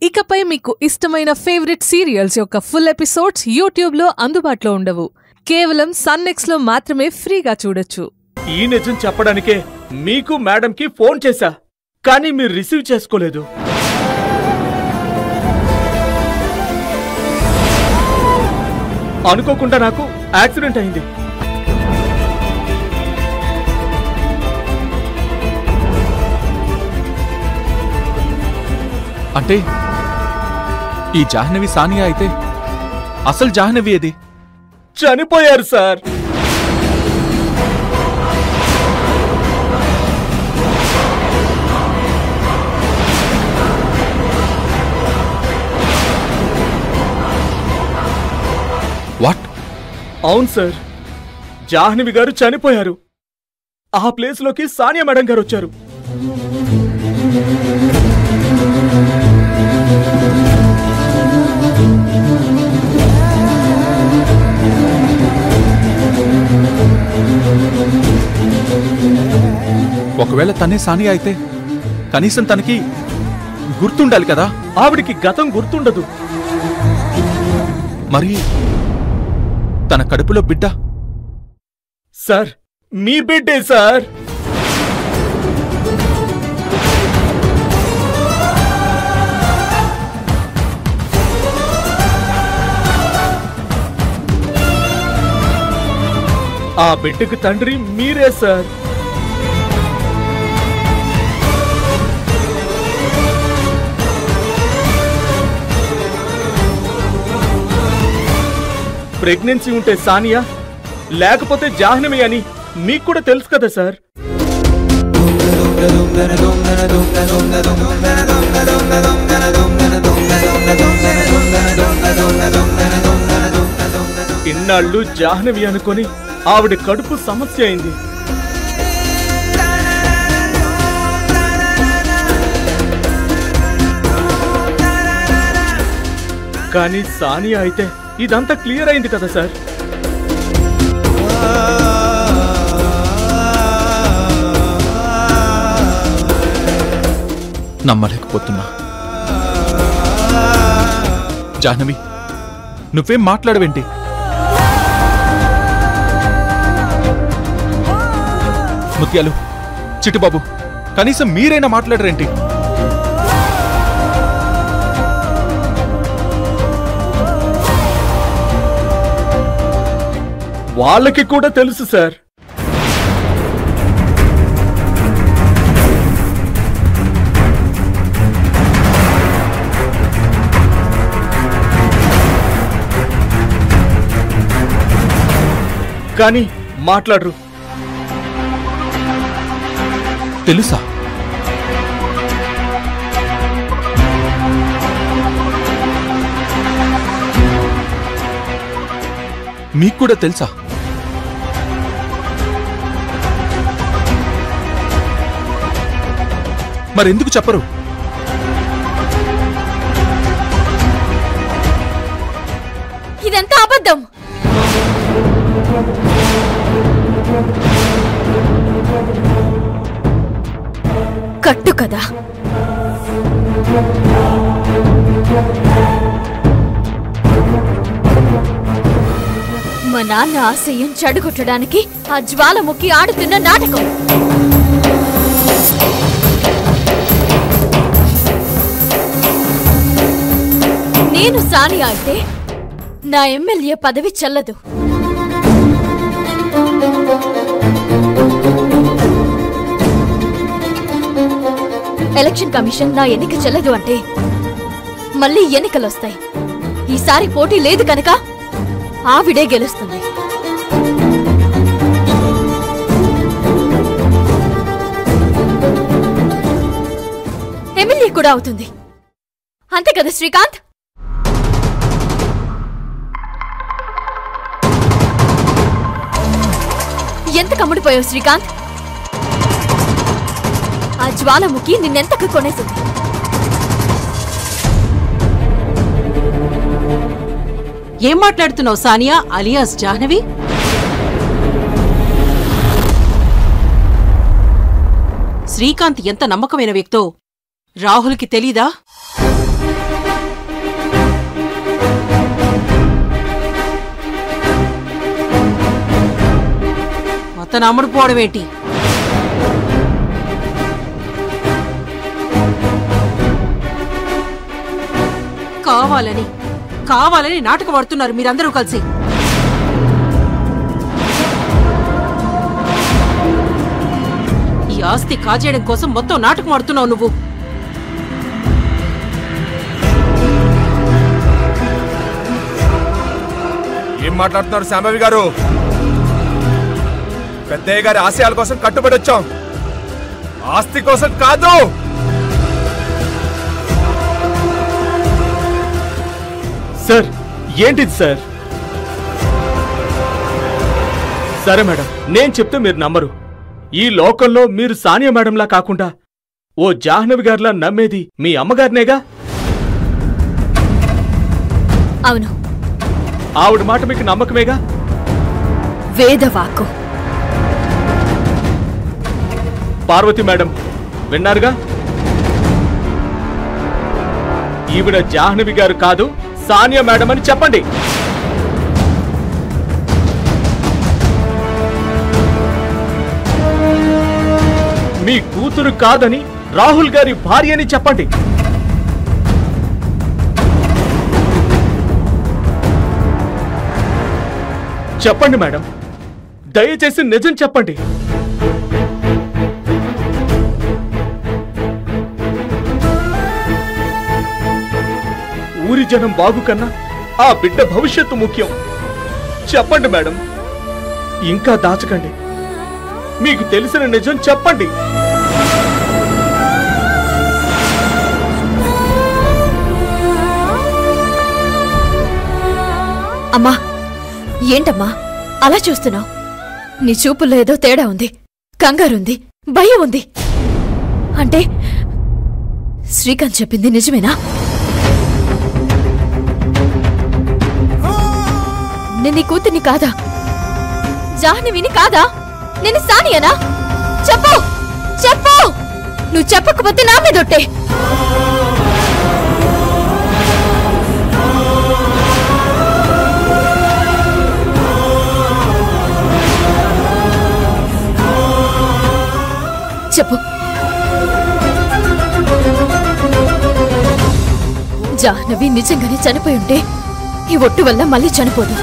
ఇకపై మీకు ఇష్టమైన ఫేవరెట్ సీరియల్స్ యొక్క ఫుల్ ఎపిసోడ్స్ యూట్యూబ్లో అందుబాటులో ఉండవు కేవలం సన్నెక్స్లో మాత్రమే ఫ్రీగా చూడొచ్చు ఈ నిజం చెప్పడానికే మీకు మేడంకి ఫోన్ చేశా కానీ మీరు రిసీవ్ చేసుకోలేదు అనుకోకుండా నాకు యాక్సిడెంట్ అయింది అంటే ఈ జాహ్నవి సానియా అయితే అసలు జాహ్నవి ఏది చనిపోయారు సార్ వాట్ అవును సార్ జాహ్నవి గారు చనిపోయారు ఆ ప్లేస్లోకి సానియా మేడం గారు వచ్చారు ఒకవేళ తనే సానియా అయితే కనీసం తనకి గుర్తుండాలి కదా ఆవిడికి గతం గుర్తుండదు మరి తన కడుపులో బిడ్డ సార్ మీ బిడ్డే సార్ ఆ బిడ్డకు తండ్రి మీరే సార్ ప్రెగ్నెన్సీ ఉంటే సానియా లేకపోతే జాహ్నవి అని మీకు కూడా తెలుసు కదా సార్ ఇన్నాళ్ళు జాహ్నవి అనుకొని ఆవిడ కడుపు సమస్య అయింది కానీ సానియా అయితే ఇదంతా క్లియర్ అయింది కదా సార్ నమ్మలేకపోతున్నా జాహ్నవి నువ్వేం మాట్లాడవేంటి ముత్యాలు చిట్టుబాబు కనీసం మీరైనా మాట్లాడరేంటి వాళ్ళకి కూడా తెలుసు సార్ కానీ మాట్లాడరు తెలుసా మీకు కూడా తెలుసా మరెందుకు చెప్పరు ఇదంతా అబద్ధం కట్టు కదా మా నాన్న ఆశయం చెడగొట్టడానికి ఆ జ్వాలముఖి ఆడుతున్న నాటకం నేను సానియా అయితే నా ఎమ్మెల్యే పదవి చెల్లదు ఎలక్షన్ కమిషన్ నా ఎన్నిక చెల్లదు అంటే మళ్ళీ ఎన్నికలొస్తాయి ఈసారి పోటీ లేదు కనుక ఆవిడే గెలుస్తుంది ఎమ్మెల్యే కూడా అవుతుంది అంతే కదా శ్రీకాంత్ ఎంత కమ్ముడిపోయావు శ్రీకాంత్ ఆ జ్వాలముఖి నిన్నెంతకు కొనేసింది ఏం మాట్లాడుతున్నావు సానియా అలియాస్ జాహ్నవి శ్రీకాంత్ ఎంత నమ్మకమైన వ్యక్తో రాహుల్కి తెలీదా తన అమ్ముడుపోవడం ఏంటి కావాలని కావాలని నాటకం ఆడుతున్నారు మీరందరూ కలిసి ఈ ఆస్తి కాజేయడం కోసం మొత్తం నాటకం ఆడుతున్నావు నువ్వు ఏం మాట్లాడుతున్నారు శాంభవి గారు పెద్దయ్య గారి ఆశయాల కోసం కట్టుబడి వచ్చాం ఆస్తి కోసం కాదు సార్ ఏంటిది సార్ సరే మేడం నేను చెప్తే మీరు నమ్మరు ఈ లోకంలో మీరు సానియా మేడంలా కాకుండా ఓ జాహ్నవి గారిలా నమ్మేది మీ అమ్మగారినేగా అవును ఆవిడ మాట మీకు నమ్మకమేగా వేదవాకు పార్వతి మేడం విన్నారుగా ఈవిడ జాహ్నవి గారు కాదు సానియా మేడం అని చెప్పండి మీ కూతురు కాదని రాహుల్ గారి భార్య అని చెప్పండి చెప్పండి మేడం దయచేసి నిజం చెప్పండి ఊరి జనం బాగు కన్నా ఆ బిడ్డ భవిష్యత్తు ముఖ్యం చెప్పండి మేడం ఇంకా దాచకండి మీకు తెలిసిన నిజం చెప్పండి అమ్మా ఏంటమ్మా అలా చూస్తున్నావు నీ చూపుల్లో ఏదో తేడా ఉంది కంగారుంది భయం ఉంది అంటే శ్రీకాంత్ చెప్పింది నిజమేనా నేను నీ కూతుర్ని కాదా జాహ్నవిని కాదా నేను సానియనా చెప్పు చెప్పు నువ్వు చెప్పకపోతే నా మీదొట్టే చెప్పు జాహ్నవి నిజంగానే చనిపోయి ఉంటే ఈ ఒట్టు వల్ల మళ్ళీ చనిపోదు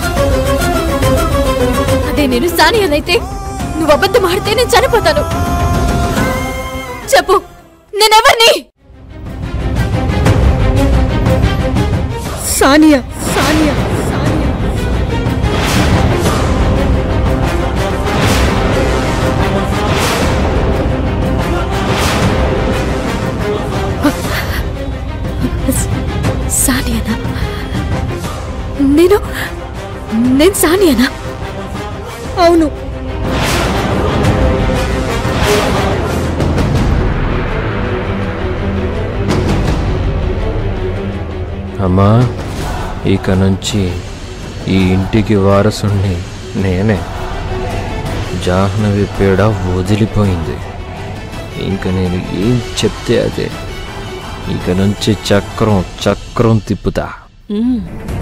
అదే నేను సానియానైతే నువ్వు అబద్ధం ఆడితే నేను చనిపోతాను చెప్పు నేనెవరిని సానియా సానియా సానియానా నేను నేను సానియానా అవును అమ్మా ఇక నుంచి ఈ ఇంటికి వారసుణ్ణి నేనే జాహ్నవి పీడ వదిలిపోయింది ఇంక నేను ఏం చెప్తే అదే ఇక నుంచి చక్రం చక్రం తిప్పుతా ఉమ్,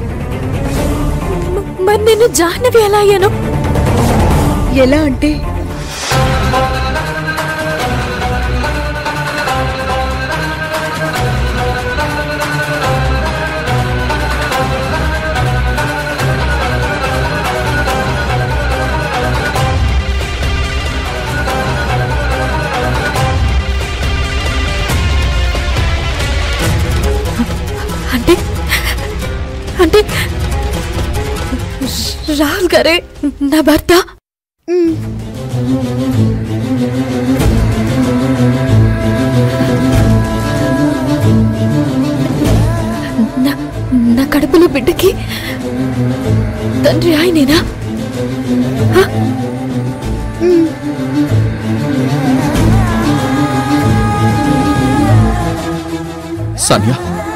మరి నేను జాహ్నవి ఎలా అయ్యాను ఎలా అంటే అంటే అంటే రాహుల్ గారే నా భర్త నా నా కడుపులో బిడ్డకి తండ్రి ఆయనేనా హ? సానియా